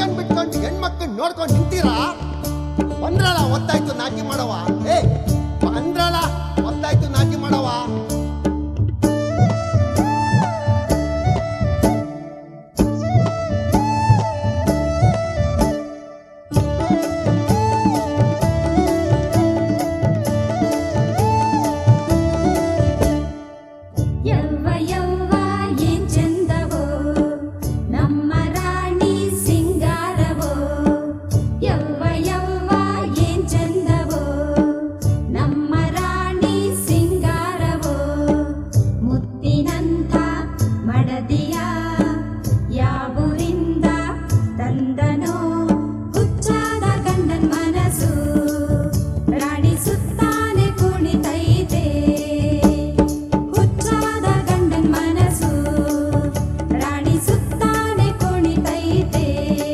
ಬಿಟ್ಕೊಂಡ್ ಬಿಟ್ಕೊಂಡು ಹೆಣ್ಮಕ್ಳು ನೋಡ್ಕೊಂಡು ನಿಂತೀರಾ ಬಂದ್ರಲ್ಲ ಒತ್ತಾಯ್ತು ನಾಟಿ ಮಾಡವ ಏ ಬಂದ್ರಲ್ಲ ಒತ್ತಾಯ್ತು ನಾಟಿ ಮಾಡವ ಯವ್ವ ಯವ್ವ ಏನ್ ಚಂದವೋ ನಮ್ಮ ರಾಣಿ ಸಿಂಗಾರವೋ ಯವ್ವ ಯವ್ವ ಏನ್ ಚಂದವೋ ನಮ್ಮ ರಾಣಿ ಸಿಂಗಾರವೋ ಮುತ್ತಿನಂಥ ಮಡದಿಯ ಯಾವೂರಿಂದ ತಂದನೋ ಹುಚ್ಚಾದ ಗಂಡನ್ ಮನಸ್ಸು ರಾಣಿ ಸುತ್ತಾನೆ ಕುಣಿತೈತೆ ಹುಚ್ಚಾದ ಗಂಡನ್ ಮನಸ್ಸು ರಾಣಿ ಸುತ್ತಾನೆ ಕುಣಿತೈತೆ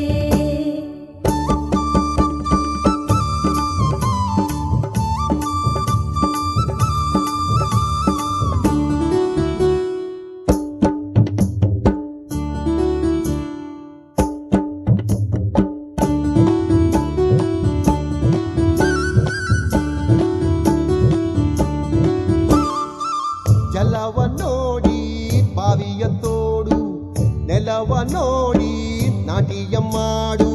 ಜಲವ ನೋಡಿ ಬಾವಿಯ ತೋಡು ನೆಲವ ನೋಡಿ ನಾಟಿಯ ಮಾಡು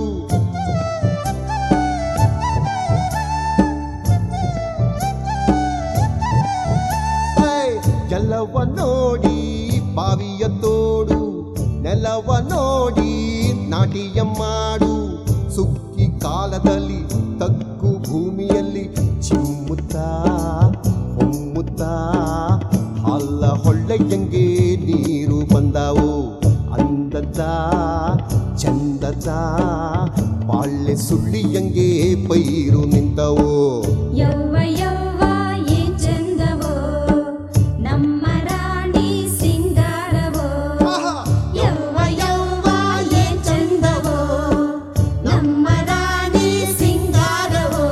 ಹೇ, ಜಲವ ನೋಡಿ ಬಾವಿಯ ತೋಡು ನೆಲವ ನೋಡಿ ನಾಟಿಯ ಮಾಡು ಸುಕ್ಕಿ ಕಾಲದಲ್ಲಿ ತಗ್ಗು ಭೂಮಿಯಲ್ಲಿ ಚಿಮ್ಮುತ್ತಾ ಹೊಮ್ಮುತ್ತಾ ಹಲ್ಲ ಹೊಳ್ಳೆಯಂಗೆ ನೀರು ಬಂದಾವು ಅಂದದ ಚಂದದ ಬಾಳ್ಳೆ ಸುಳ್ಳಿಯಂಗೆ ಪೈರು ನಿಂತವು ಯವ್ವ ಯವ್ವ ಏನ್ ಚಂದವೋ ನಮ್ಮ ರಾಣಿ ಸಿಂಗಾರವೋ ಆಹಾ! ಯವ್ವ ಯವ್ವ ಏನ್ ಚಂದವೋ ನಮ್ಮ ರಾಣಿ ಸಿಂಗಾರವೋ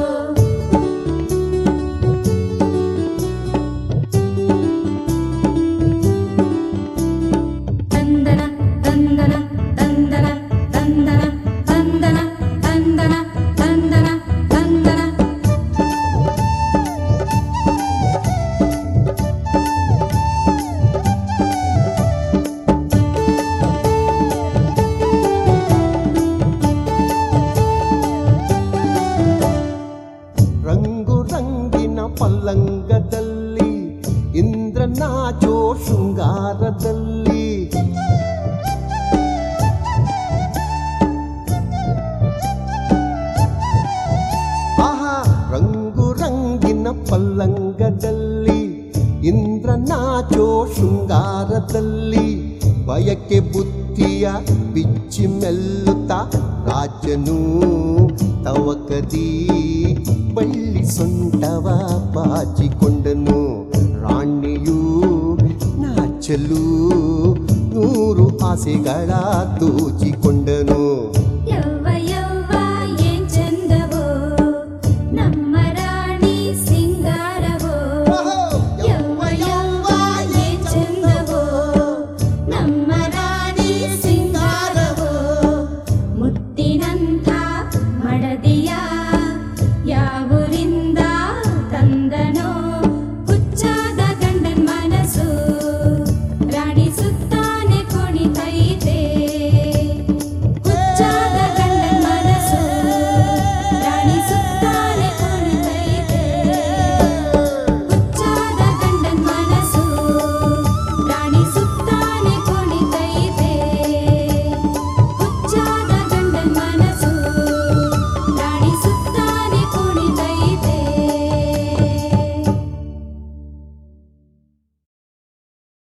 ತಂದನ ತಂದನ ತಂದನ ತಂದನ ತಂದನ ತಂದನ ತಂದನ ತಂದನ ರಂಗು ರಂಗಿನ ಪಲ್ಲಂಗದಲ್ಲಿ ಇಂದ್ರನಾಚೋ ಶೃಂಗಾರದಲ್ಲಿ ಆಹಾ ರಂಗು ರಂಗಿನ ಪಲ್ಲಂಗದಲ್ಲಿ ಇಂದ್ರನಾಚೋ ಶೃಂಗಾರದಲ್ಲಿ ಬಯಕೆ ಬುದ್ಧಿಯ ಬಿಚ್ಚಿ ಮೆಲ್ಲುತ್ತಾ ರಾಜನು ತವಕದಿ ಬಳ್ಳಿ ಸೊಂಟವ ಬಾಚಿಕೊಂಡನು ರಾಣಿಯು ನಾಚಲು ನೂರು ಆಸೆಗಳ ತೂಚಿಕೊಂಡನು